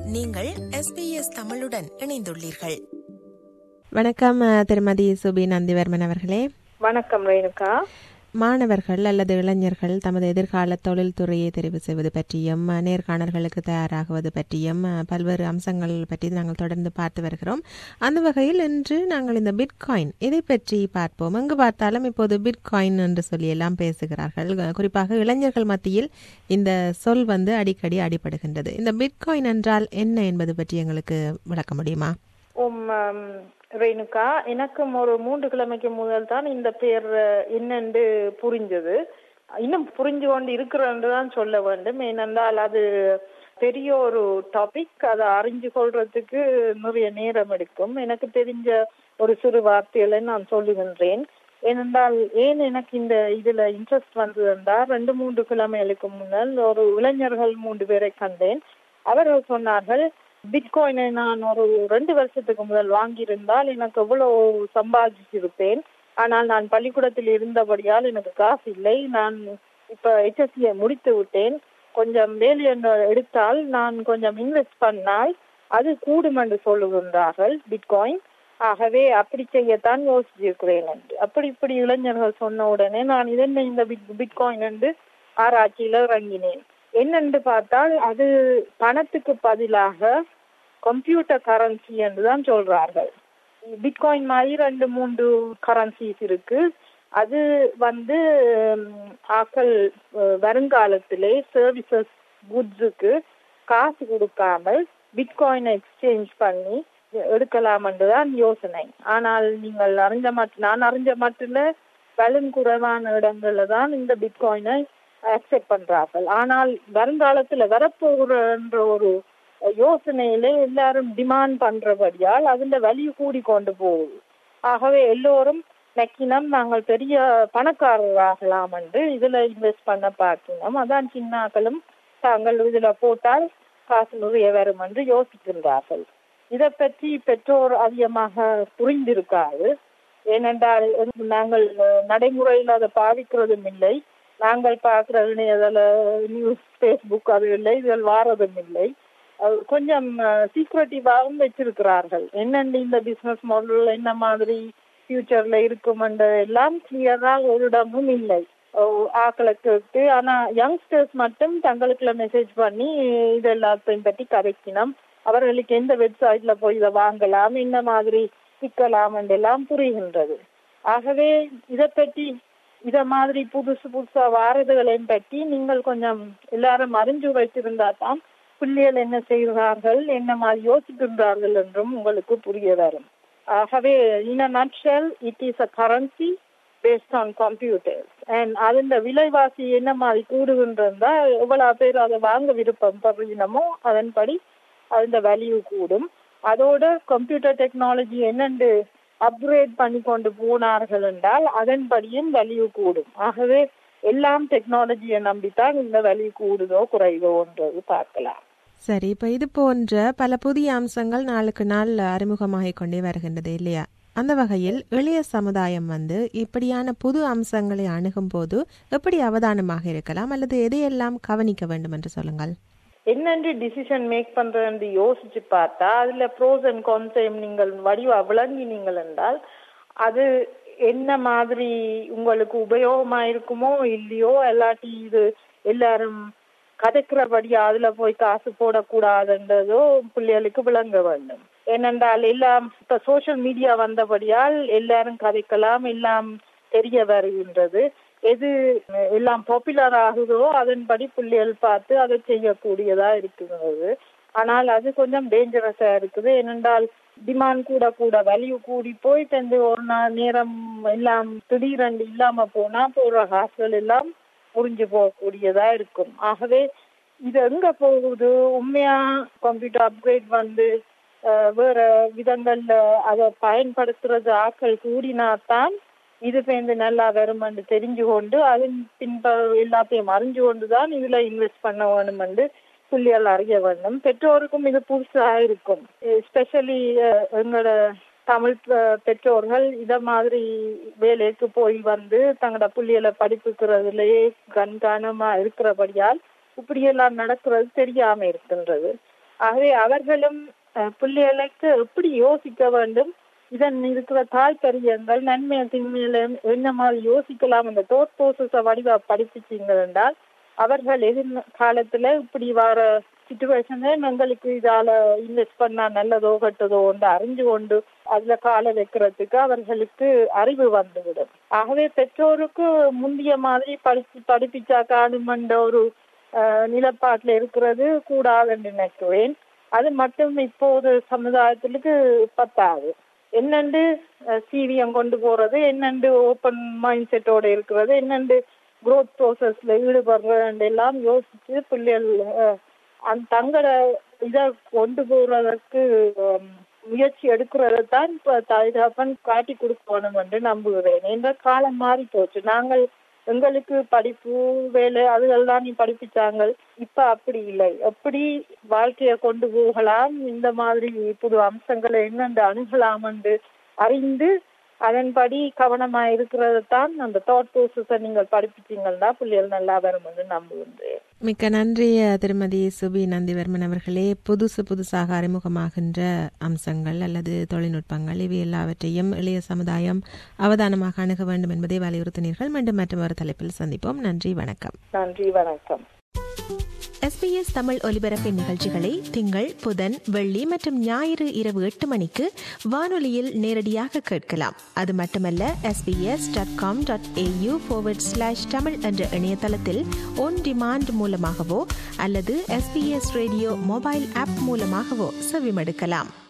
நீங்கள் எஸ்பிஎஸ் தமிழுடன் இணைந்துள்ளீர்கள் வணக்கம் அஹ், திருமதி சுபி நந்திவர்மன் அவர்களே வணக்கம் ரேணுகா மாணவர்கள் அல்லது இளைஞர்கள் தமது எதிர்கால தொழில்துறையை தெரிவு செய்வது பற்றியும் அஹ், நேர்காணல்களுக்கு தயாராகுவது பற்றியும் அஹ், பல்வேறு அம்சங்கள் பற்றி நாங்கள் தொடர்ந்து பார்த்து வருகிறோம் அந்த வகையில் இன்று நாங்கள் இந்த பிட்காயின் இதை பற்றி பார்ப்போம் எங்கு பார்த்தாலும் இப்போது பிட்காயின் என்று சொல்லி எல்லாம் பேசுகிறார்கள் அஹ், குறிப்பாக இளைஞர்கள் மத்தியில் இந்த சொல் வந்து அடிக்கடி அடிபடுகின்றது இந்த பிட்காயின் என்றால் என்ன என்பது பற்றி எங்களுக்கு விளக்க முடியுமா உம் ஆம், ரேணுகா எனக்கும் ஒரு மூன்று கிழமைக்கு முதல் தான் இந்த பேர் அஹ், என்னென்று புரிஞ்சது இன்னும் புரிஞ்சு கொண்டு இருக்கிறேன்னு தான் சொல்ல வேண்டும் ஏனென்றால் அது பெரிய ஒரு டாபிக் அதை அறிஞ்சு கொள்றதுக்கு நிறைய நேரம் எடுக்கும் எனக்கு தெரிஞ்ச ஒரு சிறு வார்த்தைகளை நான் சொல்லுகின்றேன் ஏனென்றால் ஏன் எனக்கு இந்த இதுல இன்ட்ரெஸ்ட் வந்தது என்றால் ரெண்டு மூன்று கிழமைகளுக்கு முன்னால் ஒரு இளைஞர்கள் மூன்று பேரை கண்டேன் அவர்கள் சொன்னார்கள் பிட்காயினை நான் ஒரு ரெண்டு வருஷத்துக்கு முதல் வாங்கியிருந்தால் எனக்கு எவ்வளவு சம்பாதிச்சிருப்பேன் ஆனால் நான் பள்ளிக்கூடத்தில் இருந்தபடியால் எனக்கு காசு இல்லை நான் இப்ப HSC முடித்து விட்டேன் கொஞ்சம் வேலை என்று எடுத்தால் நான் கொஞ்சம் இன்வெஸ்ட் பண்ணால் அது கூடும் என்று சொல்லுகின்றார்கள் பிட்காயின் ஆகவே அப்படி செய்யத்தான் யோசிச்சிருக்கிறேன் என்று அப்படி இப்படி இளைஞர்கள் சொன்ன உடனே நான் இதென்ன இந்த பிட் பிட்காயின் என்று ஆராய்ச்சியில இறங்கினேன் என்னென்று பார்த்தால் அது பணத்துக்கு பதிலாக கம்ப்யூட்டர் கரன்சி என்று தான் சொல்றார்கள் பிட்காயின் மாதிரி ரெண்டு மூன்று கரன்சிஸ் இருக்கு அது வந்து ம், ஆக்கள் அஹ், வருங்காலத்திலே சர்வீசஸ் குட்ஸுக்கு காசு கொடுக்காமல் பிட்காயினை எக்ஸ்சேஞ்ச் பண்ணி எடுக்கலாம் என்றுதான் யோசனை ஆனால் நீங்கள் அறிஞ்ச மட் நான் அறிஞ்ச மட்டும் பலன் குறைவான இடங்கள்ல தான் இந்த பிட்காயினை அக்செப்ட் பண்றார்கள் ஆனால் வருங்காலத்துல வரப்போகிற ஒரு யோசனையில எல்லாரும் டிமாண்ட் பண்றபடியால் அதுல வேல்யூ கூடி கொண்டு போகுது ஆகவே எல்லோரும் நக்கினம் நாங்கள் பெரிய பணக்காரராகலாம் என்று இதுல இன்வெஸ்ட் பண்ண பார்க்கணும் அதான் சின்னாக்களும் தாங்கள் இதுல போட்டால் காசு நிறைய வரும் என்று யோசிக்கின்றார்கள் இதை பற்றி பெற்றோர் அதிகமாக புரிந்திருக்காது ஏனென்றால் நாங்கள் நடைமுறையில் அதை பாவிக்கிறதும் இல்லை நாங்கள் பார்க்கிற இணையதள நியூஸ் ஃபேஸ்புக் அது இல்லை இதில் வாரதும் இல்லை அது கொஞ்சம் சீக்ரெட்டிவாகவும் வச்சிருக்கிறார்கள் என்னென்ன இந்த பிசினஸ் மாடல் என்ன மாதிரி ஃபியூச்சர்ல இருக்கும் எல்லாம் கிளியரா ஒரு இடமும் இல்லை அஹ் ஆக்களுக்கு இருக்கு ஆனா யங்ஸ்டர்ஸ் மட்டும் தங்களுக்குள்ள மெசேஜ் பண்ணி இது எல்லாத்தையும் பற்றி கதைக்கணும் அவர்களுக்கு எந்த வெப்சைட்ல போய் இதை வாங்கலாம் என்ன மாதிரி சிக்கலாம் எல்லாம் புரிகின்றது ஆகவே இதை பற்றி இத மாதிரி புதுசு புதுசா வாரதுகளையும் பற்றி நீங்கள் கொஞ்சம் எல்லாரும் அறிஞ்சு வைத்திருந்தா தான் பிள்ளைகள் என்ன செய்கிறார்கள் என்ன மாதிரி யோசிக்கின்றார்கள் என்றும் உங்களுக்கு புரிய வரும் ஆகவே in a nutshell it is a currency based on computers and அதன் விலைவாசி என்ன மாதிரி கூடுகின்றதா எவ்வளவு பேர் அதை வாங்க விருப்பம் படுறினமோ அதன்படி அதன் வேல்யூ கூடும் அதோட கம்ப்யூட்டர் டெக்னாலஜி என்னென்று அப்கிரேட் பண்ணி கொண்டு போனார்கள் என்றால் அதன்படியும் வேல்யூ கூடும் ஆகவே எல்லாம் டெக்னாலஜியை நம்பித்தான் இந்த வேல்யூ கூடுதோ குறைதோன்றது பார்க்கலாம் சரி இப்ப இது போன்ற பல புதிய அம்சங்கள் நாளுக்கு நாள் அறிமுகமாகிக் கொண்டே வருகின்றது இல்லையா அந்த வகையில் இளைய சமுதாயம் வந்து இப்படியான புது அம்சங்களை அணுகும் போது எப்படி அவதானமாக இருக்கலாம் அல்லது எதையெல்லாம் கவனிக்க வேண்டும் என்று சொல்லுங்கள் என்னென்று டிசிஷன் மேக் பண்றேன்னு யோசிச்சு பார்த்தா அதுல ப்ரோஸ் அண்ட் கான்சைம் நீங்கள் வடிவா விளங்கினீங்கள் என்றால் அது என்ன மாதிரி உங்களுக்கு உபயோகமா இருக்குமோ இல்லையோ இல்லாட்டி இது எல்லாரும் கதைக்கிறபடி அதுல போய் காசு போடக்கூடாதுன்றதோ பிள்ளைகளுக்கு விளங்க வேண்டும் ஏனென்றால் எல்லாம் இப்ப சோசியல் மீடியா வந்தபடியால் எல்லாரும் கதைக்கலாம் எல்லாம் தெரிய வருகின்றது எது எல்லாம் பாப்புலர் ஆகுதோ அதன்படி பிள்ளைகள் பார்த்து அதை செய்யக்கூடியதா இருக்கிறது ஆனால் அது கொஞ்சம் டேஞ்சரஸா இருக்குது ஏனென்றால் டிமாண்ட் கூட கூட வேல்யூ கூடி போயிட்டு அந்த ஒரு நாள் நேரம் எல்லாம் திடீரென்று இல்லாம போனா போற காசுகள் எல்லாம் புரிஞ்சு போகக்கூடியதா இருக்கும் ஆகவே இது எங்க போகுது உண்மையா கம்ப்யூட்டர் அப்கிரேட் வந்து அஹ், வேற விதங்கள்ல அதை பயன்படுத்துறது ஆக்கள் கூடினாதான் இது பேருந்து நல்லா வருமென்று தெரிஞ்சு கொண்டு அதன் பின்ப எல்லாத்தையும் அறிஞ்சு கொண்டுதான் இதுல இன்வெஸ்ட் பண்ண வேணும் என்று புள்ளிகள் அறிய வேண்டும் பெற்றோருக்கும் இது புதுசா இருக்கும் எஸ்பெஷலி எங்களோட தமிழ் பெ- பெற்றோர்கள் இத மாதிரி வேலைக்கு போய் வந்து தங்களோட புள்ளிகளை படிப்புக்கிறதுலயே கண்காணமா இருக்கிறபடியால் இப்படியெல்லாம் நடக்கிறது தெரியாம இருக்கின்றது ஆகவே அவர்களும் அஹ், பிள்ளைகளுக்கு எப்படி யோசிக்க வேண்டும் இதன் இருக்கிற தாய்ப்பரியங்கள் நன்மை தின்மையில என்ன மாதிரி யோசிக்கலாம் அந்த தோட் ப்ரோசஸ வடிவா படிப்பிச்சீங்க என்றால் அவர்கள் எதிர்காலத்துல இப்படி வர சுச்சுவேஷன்ல எங்களுக்கு இதால இன்வெஸ்ட் பண்ணா நல்லதோ கெட்டதோ ஒன்று அறிஞ்சு கொண்டு அதுல கால வைக்கிறதுக்கு அவர்களுக்கு அறிவு வந்துவிடும் ஆகவே பெற்றோருக்கு முந்திய மாதிரி படிச்சு படிப்பிச்சா காணுமென்ற ஒரு அஹ், நிலப்பாட்டுல இருக்கிறது கூடாதுன்னு நினைக்குவேன் அது மட்டும் இப்போது சமுதாயத்திற்கு பத்தாது என்னண்டு சிவிஎம் கொண்டு போறது என்னண்டு ஓப்பன் மைண்ட் செட்டோட இருக்கிறது என்னண்டு growth ப்ரோசஸ்ல ஈடுபடுறது எல்லாம் யோசிச்சு பிள்ளைகள் அஹ், அந்த தங்கள இத கொண்டு போறதற்கு ஹம், முயற்சி எடுக்கிறது தான் இப்ப தாய்தகப்பன் காட்டி கொடுக்கணும் என்று நம்புகிறேன் என்ற காலம் மாறி போச்சு நாங்கள் எங்களுக்கு படிப்பு வேலை அதுகள்லாம் நீ படிப்பிச்சாங்க இப்ப அப்படி இல்லை எப்படி வாழ்க்கையை கொண்டு போகலாம் இந்த மாதிரி புது அம்சங்களை என்னென்று அணுகலாம் என்று அறிந்து அதன்படி கவனமா இருக்கிறது தான் அந்த தாட் ப்ரோசஸை நீங்கள் படிப்பிச்சீங்கன்னா பிள்ளைகள் நல்லா வரும் என்று நம்புகின்றேன் மிக்க நன்றி அஹ், திருமதி சுபி நந்திவர்மன் அவர்களே புதுசு புதுசாக அறிமுகமாகின்ற அம்சங்கள் அல்லது தொழில்நுட்பங்கள் இவை எல்லாவற்றையும் இளைய சமுதாயம் அவதானமாக அணுக வேண்டும் என்பதை வலியுறுத்தினீர்கள் மீண்டும் மற்றும் ஒரு தலைப்பில் சந்திப்போம் நன்றி வணக்கம் நன்றி வணக்கம் எஸ்பிஎஸ் தமிழ் ஒலிபரப்பின் நிகழ்ச்சிகளை திங்கள் புதன் வெள்ளி மற்றும் ஞாயிறு இரவு எட்டு மணிக்கு வானொலியில் நேரடியாக கேட்கலாம் அது மட்டுமல்ல SBS dot com dot AU slash Tamil என்ற இணையதளத்தில் ஒன் டிமாண்ட் மூலமாகவோ அல்லது எஸ்பிஎஸ் ரேடியோ மொபைல் ஆப் மூலமாகவோ செவிமடுக்கலாம்